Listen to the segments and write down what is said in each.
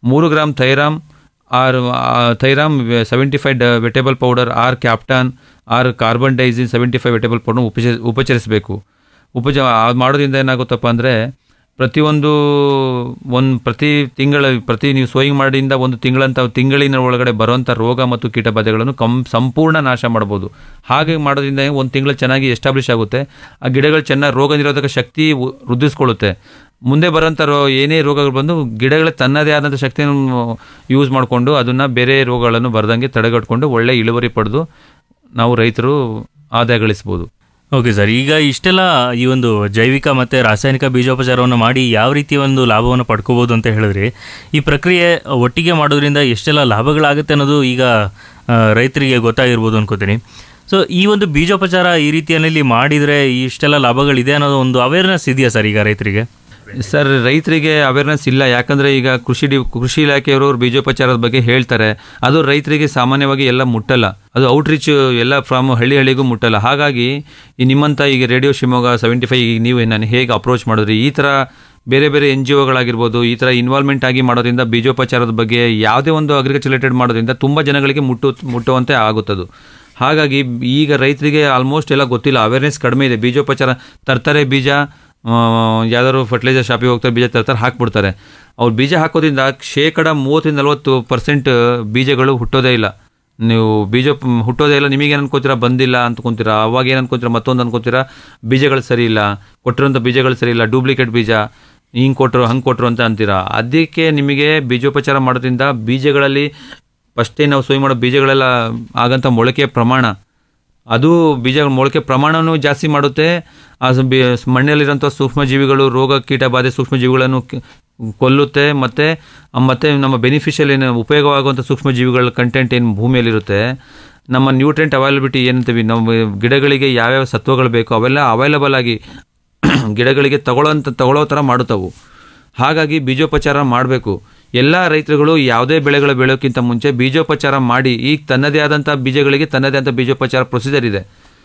ಮೂರು gram thiram or thiram seventy five wettable powder or captan or carbendazim seventy five wettable powder ಉಪಚ ಉಪಚರಿಸಬೇಕು ಉಪಚ ಅದು ಮಾಡೋದ್ರಿಂದ ಏನಾಗುತ್ತಪ್ಪ ಅಂದರೆ ಪ್ರತಿಯೊಂದು ಒಂದು ಪ್ರತಿ ತಿಂಗಳ ಪ್ರತಿ ನೀವು ಸೋಯಿಂಗ್ ಮಾಡಿಂದ ಒಂದು ತಿಂಗಳಂತ ತಿಂಗಳಿನ ಒಳಗಡೆ ಬರುವಂಥ ರೋಗ ಮತ್ತು ಕೀಟಬಾಧೆಗಳನ್ನು ಕಂ ಸಂಪೂರ್ಣ ನಾಶ ಮಾಡ್ಬೋದು ಹಾಗೆ ಮಾಡೋದ್ರಿಂದ ಒಂದು ತಿಂಗಳು ಚೆನ್ನಾಗಿ ಎಸ್ಟಾಬ್ಲಿಷ್ ಆಗುತ್ತೆ ಆ ಗಿಡಗಳು ಚೆನ್ನಾಗಿ ರೋಗ ನಿರೋಧಕ ಶಕ್ತಿ ಉ- ವೃದ್ಧಿಸ್ಕೊಳ್ಳುತ್ತೆ ಮುಂದೆ ಬರೋಂಥ ರೋ ಏನೇ ರೋಗಗಳು ಬಂದು ಗಿಡಗಳ ತನ್ನದೇ ಆದಂಥ ಶಕ್ತಿಯನ್ನು ಯೂಸ್ ಮಾಡಿಕೊಂಡು ಅದನ್ನು ಬೇರೆ ರೋಗಗಳನ್ನು ಬರದಂಗೆ ತಡೆಗಟ್ಕೊಂಡು ಒಳ್ಳೆ ಇಳುವರಿ ಪಡೆದು ನಾವು ರೈತರು ಆದಾಯ ಗಳಿಸ್ಬೋದು ಓಕೆ ಸರ್ ಈಗ ಇಷ್ಟೆಲ್ಲ ಈ ಒಂದು ಜೈವಿಕ ಮತ್ತು ರಾಸಾಯನಿಕ ಬೀಜೋಪಚಾರವನ್ನು ಮಾಡಿ ಯಾವ ರೀತಿಯ ಒಂದು ಲಾಭವನ್ನು ಪಡ್ಕೋಬೋದು ಅಂತ ಹೇಳಿದ್ರಿ ಈ ಪ್ರಕ್ರಿಯೆ ಒಟ್ಟಿಗೆ ಮಾಡೋದ್ರಿಂದ ಎಷ್ಟೆಲ್ಲ ಲಾಭಗಳಾಗುತ್ತೆ ಅನ್ನೋದು ಈಗ ಆ, ರೈತರಿಗೆ ಗೊತ್ತಾಗಿರ್ಬೋದು ಅನ್ಕೋತೀನಿ ಸೊ ಈ ಒಂದು ಬೀಜೋಪಚಾರ ಈ ರೀತಿಯಲ್ಲಿ ಮಾಡಿದರೆ ಇಷ್ಟೆಲ್ಲ ಲಾಭಗಳಿದೆ ಅನ್ನೋದು ಒಂದು ಅವೇರ್ನೆಸ್ ಇದೆಯಾ ಸರ್ ಈಗ ರೈತರಿಗೆ ಸರ್ ರೈತರಿಗೆ ಅವೇರ್ನೆಸ್ ಇಲ್ಲ ಯಾಕಂದರೆ ಈಗ ಕೃಷಿ ಡಿ ಕೃಷಿ ಇಲಾಖೆಯವರು ಅವ್ರು ಬೀಜೋಪಚಾರದ ಬಗ್ಗೆ ಹೇಳ್ತಾರೆ ಅದು ರೈತರಿಗೆ ಸಾಮಾನ್ಯವಾಗಿ ಎಲ್ಲ ಮುಟ್ಟಲ್ಲ ಅದು ಔಟ್ರೀಚ್ ಎಲ್ಲ ಫ್ರಮ್ ಹಳ್ಳಿ ಹಳ್ಳಿಗೂ ಮುಟ್ಟಲ್ಲ ಹಾಗಾಗಿ ಈ ನಿಮ್ಮಂಥ ಈಗ ರೇಡಿಯೋ ಶಿವಮೊಗ್ಗ ಸೆವೆಂಟಿ ಫೈವ್ ಈಗ ನೀವು ನಾನು ಹೇಗೆ ಅಪ್ರೋಚ್ ಮಾಡಿದ್ರಿ ಈ ಥರ ಬೇರೆ ಬೇರೆ ಎನ್ ಜಿ ಒಗಳಾಗಿರ್ಬೋದು ಈ ಥರ ಇನ್ವಾಲ್ವ್ಮೆಂಟ್ ಆಗಿ ಮಾಡೋದ್ರಿಂದ ಬೀಜೋಪಚಾರದ ಬಗ್ಗೆ ಯಾವುದೇ ಒಂದು ಅಗ್ರಿಕಲ್ಚರ್ ರಿಲೇಟೆಡ್ ಮಾಡೋದ್ರಿಂದ ತುಂಬ ಜನಗಳಿಗೆ ಮುಟ್ಟು ಮುಟ್ಟುವಂತೆ ಆಗುತ್ತದು ಹಾಗಾಗಿ ಈಗ ರೈತರಿಗೆ ಆಲ್ಮೋಸ್ಟ್ ಎಲ್ಲ ಗೊತ್ತಿಲ್ಲ ಅವೇರ್ನೆಸ್ ಕಡಿಮೆ ಇದೆ ಬೀಜೋಪಚಾರ ತರ್ತಾರೆ ಬೀಜ ಯಾವ್ದಾದ್ರು ಫರ್ಟಿಲೈಸರ್ ಶಾಪಿಗೆ ಹೋಗ್ತಾರೆ ಬೀಜ ತರ್ತಾರೆ ಹಾಕ್ಬಿಡ್ತಾರೆ ಅವ್ರು ಬೀಜ ಹಾಕೋದ್ರಿಂದ ಶೇಕಡ ಮೂವತ್ತರಿಂದ ನಲವತ್ತು ಪರ್ಸೆಂಟ್ ಬೀಜಗಳು ಹುಟ್ಟೋದೇ ಇಲ್ಲ ನೀವು ಬೀಜ ಪ್- ಹುಟ್ಟೋದೇ ಇಲ್ಲ ನಿಮಗೆ ಏನು ಅನ್ಕೋತೀರಾ ಬಂದಿಲ್ಲ ಅಂದ್ಕೊಂತೀರಾ ಅವಾಗ ಏನು ಅನ್ಕೋತೀರಾ ಮತ್ತೊಂದು ಅನ್ಕೋತೀರಾ ಬೀಜಗಳು ಸರಿ ಇಲ್ಲ ಕೊಟ್ಟಿರೋಂಥ ಬೀಜಗಳು ಸರಿ ಇಲ್ಲ ಡೂಪ್ಲಿಕೇಟ್ ಬೀಜ ಹಿಂಗೆ ಕೊಟ್ಟರು ಹಂಗೆ ಕೊಟ್ಟರು ಅಂತ ಅಂತೀರಾ ಅದಕ್ಕೆ ನಿಮಗೆ ಬೀಜೋಪಚಾರ ಮಾಡೋದ್ರಿಂದ ಬೀಜಗಳಲ್ಲಿ ಫಸ್ಟೇ ನಾವು ಸೋಯ್ ಮಾಡೋ ಬೀಜಗಳೆಲ್ಲ ಆಗಂಥ ಮೊಳಕೆಯ ಪ್ರಮಾಣ ಅದು ಬೀಜ ಮೊಳಕೆ ಪ್ರಮಾಣನೂ ಜಾಸ್ತಿ ಮಾಡುತ್ತೆ ಆ ಸ- ಬಿ- ಮಣ್ಣಲ್ಲಿರೋಂಥ ಸೂಕ್ಷ್ಮಜೀವಿಗಳು ರೋಗ ಕೀಟ ಬಾಧೆ ಸೂಕ್ಷ್ಮಜೀವಿಗಳನ್ನು ಕ- ಕೊಲ್ಲುತ್ತೆ ಮತ್ತು ಮತ್ತು ನಮ್ಮ ಬೆನಿಫಿಷಿಯಲ್ ಏನು ಉಪಯೋಗವಾಗುವಂಥ ಸೂಕ್ಷ್ಮಜೀವಿಗಳ ಕಂಟೆಂಟ್ ಏನು ಭೂಮಿಯಲ್ಲಿರುತ್ತೆ ನಮ್ಮ ನ್ಯೂಟ್ರೆಂಟ್ ಅವೈಲಬಿಲಿಟಿ ಏನಂತೀವಿ ನಮ್ಮ ಗಿಡಗಳಿಗೆ ಯಾವ್ಯಾವ ಸತ್ವಗಳು ಬೇಕೋ ಅವೆಲ್ಲ ಅವೈಲಬಲ್ ಆಗಿ ಗಿಡಗಳಿಗೆ ತಗೊಳ್ಳೋಂಥ ತಗೊಳ್ಳೋ ಥರ ಮಾಡುತ್ತವು ಹಾಗಾಗಿ ಬೀಜೋಪಚಾರ ಮಾಡಬೇಕು ಎಲ್ಲ ರೈತರುಗಳು ಯಾವುದೇ ಬೆಳೆಗಳ ಬೆಳೆಯೋಕ್ಕಿಂತ ಮುಂಚೆ ಬೀಜೋಪಚಾರ ಮಾಡಿ ಈಗ ತನ್ನದೇ ಆದಂಥ ಬೀಜಗಳಿಗೆ ತನ್ನದೇ ಆದಂಥ ಬೀಜೋಪಚಾರ ಪ್ರೊಸೀಜರ್ ಇದೆ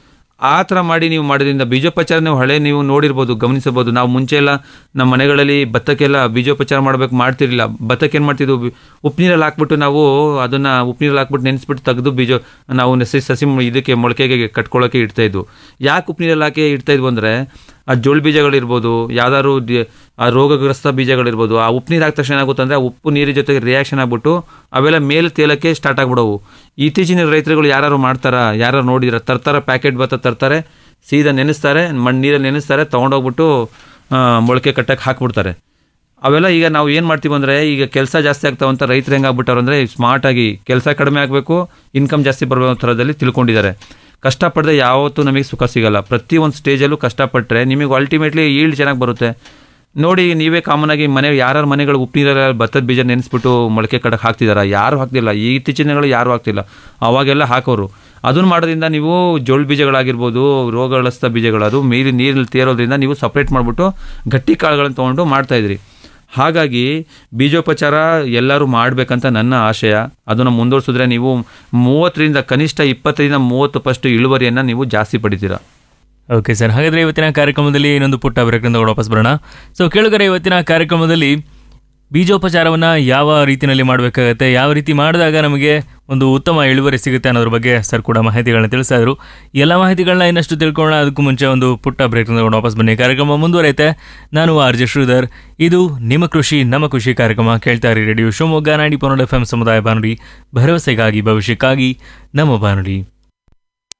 ಆ ಥರ ಮಾಡಿ ನೀವು ಮಾಡೋದ್ರಿಂದ ಬೀಜೋಪಚಾರ ನೀವು ಹಳೆ ನೀವು ನೋಡಿರ್ಬೋದು ಗಮನಿಸಬಹುದು ನಾವು ಮುಂಚೆ ಎಲ್ಲ ನಮ್ಮ ಮನೆಗಳಲ್ಲಿ ಭತ್ತಕ್ಕೆಲ್ಲ ಬೀಜೋಪಚಾರ ಮಾಡಬೇಕು ಮಾಡ್ತಿರ್ಲಿಲ್ಲ ಭತ್ತಕ್ಕೆ ಏನು ಮಾಡ್ತಿದ್ವು ಬಿ- ಉಪ್ಪು ನೀರಲ್ಲಿ ಹಾಕ್ಬಿಟ್ಟು ನಾವು ಅದನ್ನು ಉಪ್ಪು ನೀರಲ್ಲಿ ಹಾಕ್ಬಿಟ್ಟು ನೆನೆಸ್ಬಿಟ್ಟು ತೆಗೆದು ಬೀಜ ನಾವು ಸಸಿ ಸಸಿ ಮ- ಇದಕ್ಕೆ ಮೊಳಕೆಗೆ ಕಟ್ಕೊಳ್ಳೋಕೆ ಇಡ್ತಾ ಇದ್ವು ಯಾಕೆ ಉಪ್ಪು ನೀರಲ್ಲಿ ಹಾಕಿ ಇಡ್ತಾ ಇದ್ವು ಅಂದರೆ ಆ ಜೋಳ ಬೀಜಗಳಿರ್ಬೋದು ಯಾವ್ದಾದ್ರು ದಿ- ಆ ರೋಗಗ್ರಸ್ತ ಬೀಜಗಳಿರ್ಬೋದು ಆ ಉಪ್ಪು ನೀರು ಹಾಕಿದ ತಕ್ಷಣ ಏನಾಗುತ್ತೆ ಅಂದರೆ ಆ ಉಪ್ಪು ನೀರಿನ ಜೊತೆಗೆ ರಿಯಾಕ್ಷನ್ ಆಗ್ಬಿಟ್ಟು ಅವೆಲ್ಲ ಮೇಲೆ ತೇಲಕ್ಕೆ ಸ್ಟಾರ್ಟ್ ಆಗ್ಬಿಡವು ಇತ್ತೀಚಿನ ರೈತರುಗಳು ಯಾರು ಮಾಡ್ತಾರಾ ಯಾರು ನೋಡಿದ್ರ ತರ್ತಾರೆ ಪ್ಯಾಕೆಟ್ ಭತ್ತ ತರ್ತಾರೆ ಸೀದಾ ನೆನೆಸ್ತಾರೆ ಮಣ್ಣು ನೀರಲ್ಲಿ ನೆನೆಸ್ತಾರೆ ತೊಗೊಂಡೋಗ್ಬಿಟ್ಟು ಆ, ಮೊಳಕೆ ಕಟ್ಟಕ್ಕೆ ಹಾಕ್ಬಿಡ್ತಾರೆ ಅವೆಲ್ಲ ಈಗ ನಾವು ಏನು ಮಾಡ್ತೀವಿ ಅಂದರೆ ಈಗ ಕೆಲಸ ಜಾಸ್ತಿ ಆಗ್ತಾವಂತ ರೈತರು ಹೆಂಗೆ ಆಗ್ಬಿಟ್ಟಾರೆ ಅಂದರೆ ಸ್ಮಾರ್ಟಾಗಿ ಕೆಲಸ ಕಡಿಮೆ ಆಗಬೇಕು ಇನ್ಕಮ್ ಜಾಸ್ತಿ ಬರೋ ಥರದಲ್ಲಿ ತಿಳ್ಕೊಂಡಿದ್ದಾರೆ ಕಷ್ಟಪಡದೆ ಯಾವತ್ತೂ ನಮಗೆ ಸುಖ ಸಿಗಲ್ಲ ಪ್ರತಿ ಒಂದು ಸ್ಟೇಜಲ್ಲೂ ಕಷ್ಟಪಟ್ಟರೆ ನಿಮಗೆ ಅಲ್ಟಿಮೇಟ್ಲಿ ಈಲ್ಡ್ ಚೆನ್ನಾಗಿ ಬರುತ್ತೆ ನೋಡಿ ನೀವೇ ಕಾಮನ್ ಆಗಿ ಮನೆ ಯಾರ್ಯಾರ ಮನೆಗಳು ಉಪ್ಪು ನೀರಲ್ಲಿ ಭತ್ತದ ಬೀಜ ನೆನೆಸ್ಬಿಟ್ಟು ಮೊಳಕೆ ಕಡಕ್ಕೆ ಹಾಕ್ತಿದಾರ ಯಾರು ಹಾಕ್ತಿಲ್ಲ ಈ ಇತ್ತೀಚಿನ ದಿನಗಳು ಯಾರು ಹಾಕ್ತಿಲ್ಲ ಅವಾಗೆಲ್ಲ ಹಾಕೋರು ಅದನ್ನು ಮಾಡೋದ್ರಿಂದ ನೀವು ಜೋಳ ಬೀಜಗಳಾಗಿರ್ಬೋದು ರೋಗಗ್ರಸ್ತ ಬೀಜಗಳು ಅದು ನೀರು ನೀರಲ್ಲಿ ತೇರೋದ್ರಿಂದ ನೀವು ಸಪ್ರೇಟ್ ಮಾಡಿಬಿಟ್ಟು ಗಟ್ಟಿ ಕಾಳುಗಳನ್ನು ತೊಗೊಂಡು ಮಾಡ್ತಾಯಿದ್ರಿ ಹಾಗಾಗಿ ಬೀಜೋಪಚಾರ ಎಲ್ಲರೂ ಮಾಡಬೇಕಂತ ನನ್ನ ಆಶಯ ಅದನ್ನು ಮುಂದುವರ್ಸಿದ್ರೆ ನೀವು ಮೂವತ್ತರಿಂದ ಕನಿಷ್ಠ ಇಪ್ಪತ್ತರಿಂದ ಮೂವತ್ತು ಪಷ್ಟು ಇಳುವರಿಯನ್ನು ನೀವು ಜಾಸ್ತಿ ಪಡಿತೀರಾ ಓಕೆ ಸರ್ ಹಾಗಾದರೆ ಇವತ್ತಿನ ಕಾರ್ಯಕ್ರಮದಲ್ಲಿ ಇನ್ನೊಂದು ಪುಟ್ಟ ಬ್ರೇಕ್ನಿಂದ ವಾಪಸ್ ಬರೋಣ ಸೊ ಕೇಳುಗರೆ ಇವತ್ತಿನ ಕಾರ್ಯಕ್ರಮದಲ್ಲಿ ಬೀಜೋಪಚಾರವನ್ನು ಯಾವ ರೀತಿಯಲ್ಲಿ ಮಾಡಬೇಕಾಗತ್ತೆ ಯಾವ ರೀತಿ ಮಾಡಿದಾಗ ನಮಗೆ ಒಂದು ಉತ್ತಮ ಇಳುವರಿ ಸಿಗುತ್ತೆ ಅನ್ನೋದ್ರ ಬಗ್ಗೆ ಸರ್ ಕೂಡ ಮಾಹಿತಿಗಳನ್ನ ತಿಳಿಸ್ತಾ ಇದ್ರು ಈ ಎಲ್ಲ ಮಾಹಿತಿಗಳನ್ನ ಇನ್ನಷ್ಟು ತಿಳ್ಕೊಳ್ಳೋಣ ಅದಕ್ಕೂ ಮುಂಚೆ ಒಂದು ಪುಟ್ಟ ಬ್ರೇಕ್ನಿಂದ ವಾಪಸ್ ಬನ್ನಿ ಕಾರ್ಯಕ್ರಮ ಮುಂದುವರೈತೆ ನಾನು ಆರ್ ಜೆ ಶ್ರೀಧರ್ ಇದು ನಿಮ್ಮ ಕೃಷಿ ನಮ್ಮ ಕೃಷಿ ಕಾರ್ಯಕ್ರಮ ಕೇಳ್ತಾ ಇರಿ ರೇಡಿಯೋ ಶಿವಮೊಗ್ಗ ನಾಡಿ ಪನ್ನಡ ಎಫ್ ಎಂ ಸಮುದಾಯ ಬಾನುಲಿ ಭರವಸೆಗಾಗಿ ಭವಿಷ್ಯಕ್ಕಾಗಿ ನಮ್ಮ ಬಾನುಲಿ